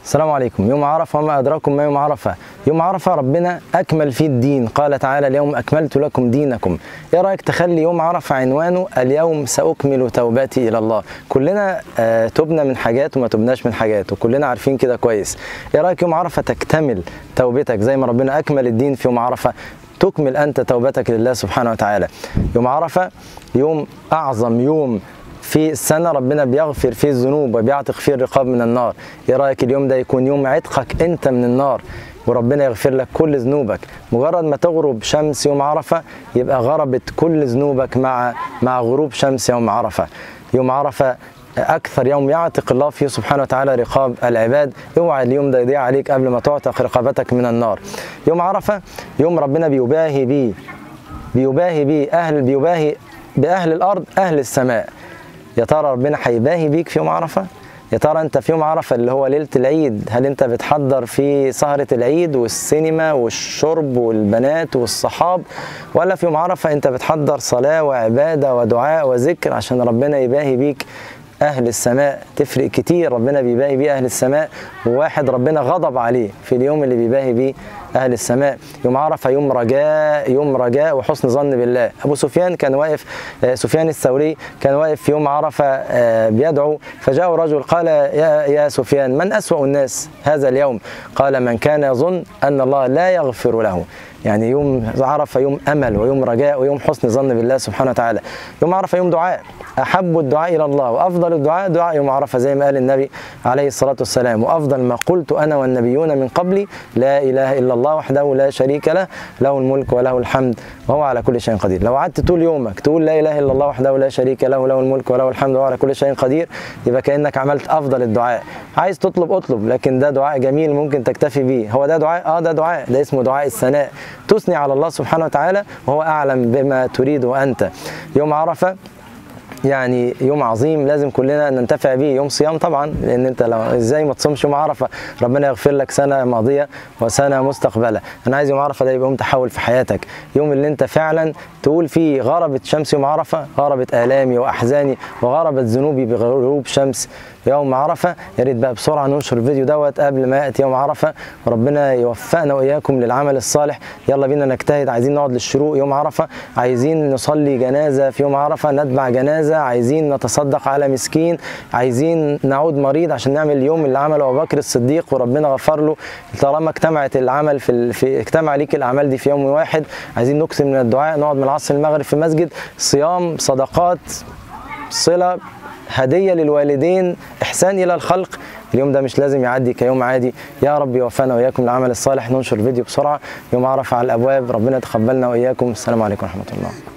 السلام عليكم يوم عرفة وما أدراكم ما يوم عرفة يوم عرفة ربنا أكمل فيه الدين قال تعالى اليوم أكملت لكم دينكم إيه رأيك تخلي يوم عرفة عنوانه اليوم سأكمل توبتي إلى الله كلنا آه تبنا من حاجات وما تبناش من حاجات وكلنا عارفين كده كويس إيه رأيك يوم عرفة تكتمل توبتك زي ما ربنا أكمل الدين في يوم عرفة تكمل أنت توبتك لله سبحانه وتعالى يوم عرفة يوم أعظم يوم في السنة ربنا بيغفر فيه الذنوب وبيعتق فيه الرقاب من النار ايه رأيك اليوم ده يكون يوم عتقك انت من النار وربنا يغفر لك كل ذنوبك مجرد ما تغرب شمس يوم عرفة يبقى غربت كل ذنوبك مع مع غروب شمس يوم عرفة يوم عرفة اكثر يوم يعتق الله فيه سبحانه وتعالى رقاب العباد اوعى اليوم ده يضيع عليك قبل ما تعتق رقابتك من النار يوم عرفة يوم ربنا بيباهي بيه بيباهي بيه اهل بيباهي باهل الارض اهل السماء يا ترى ربنا هيباهي بيك في يوم عرفه يا ترى انت في يوم عرفه اللي هو ليله العيد هل انت بتحضر في سهره العيد والسينما والشرب والبنات والصحاب ولا في يوم عرفه انت بتحضر صلاه وعباده ودعاء وذكر عشان ربنا يباهي بيك اهل السماء تفرق كتير ربنا بيباهي بيه اهل السماء وواحد ربنا غضب عليه في اليوم اللي بيباهي بيه اهل السماء يوم عرفه يوم رجاء يوم رجاء وحسن ظن بالله ابو سفيان كان واقف سفيان الثوري كان واقف في يوم عرفه بيدعو فجاء رجل قال يا يا سفيان من اسوا الناس هذا اليوم قال من كان يظن ان الله لا يغفر له يعني يوم عرفه يوم امل ويوم رجاء ويوم حسن ظن بالله سبحانه وتعالى يوم عرفه يوم دعاء احب الدعاء الى الله وافضل الدعاء دعاء يوم عرفه زي ما قال النبي عليه الصلاه والسلام وافضل ما قلت انا والنبيون من قبلي لا اله الا الله وحده لا شريك له له الملك وله الحمد وهو على كل شيء قدير لو قعدت طول يومك تقول لا اله الا الله وحده لا شريك له له الملك وله الحمد وهو على كل شيء قدير يبقى كانك عملت افضل الدعاء عايز تطلب اطلب لكن ده دعاء جميل ممكن تكتفي بيه هو ده دعاء اه ده دعاء ده اسمه دعاء الثناء تثني على الله سبحانه وتعالى وهو اعلم بما تريده انت يوم عرفه يعني يوم عظيم لازم كلنا ننتفع بيه يوم صيام طبعا لان انت لو ازاي ما تصومش يوم عرفه ربنا يغفر لك سنه ماضيه وسنه مستقبله انا عايز يوم عرفه ده يبقى يوم تحول في حياتك يوم اللي انت فعلا تقول فيه غربت شمس يوم عرفه غربت الامي واحزاني وغربت ذنوبي بغروب شمس يوم عرفه يا ريت بقى بسرعه ننشر الفيديو دوت قبل ما ياتي يوم عرفه وربنا يوفقنا واياكم للعمل الصالح يلا بينا نجتهد عايزين نقعد للشروق يوم عرفه عايزين نصلي جنازه في يوم عرفه نتبع جنازه عايزين نتصدق على مسكين عايزين نعود مريض عشان نعمل اليوم اللي عمله ابو بكر الصديق وربنا غفر له طالما اجتمعت العمل في, ال... في اجتمع ليك الاعمال دي في يوم واحد عايزين نكثر من الدعاء نقعد من العصر المغرب في مسجد صيام صدقات صله هديه للوالدين احسان الى الخلق اليوم ده مش لازم يعدي كيوم عادي يا رب يوفقنا واياكم العمل الصالح ننشر فيديو بسرعه يوم عرفه على الابواب ربنا يتقبلنا واياكم السلام عليكم ورحمه الله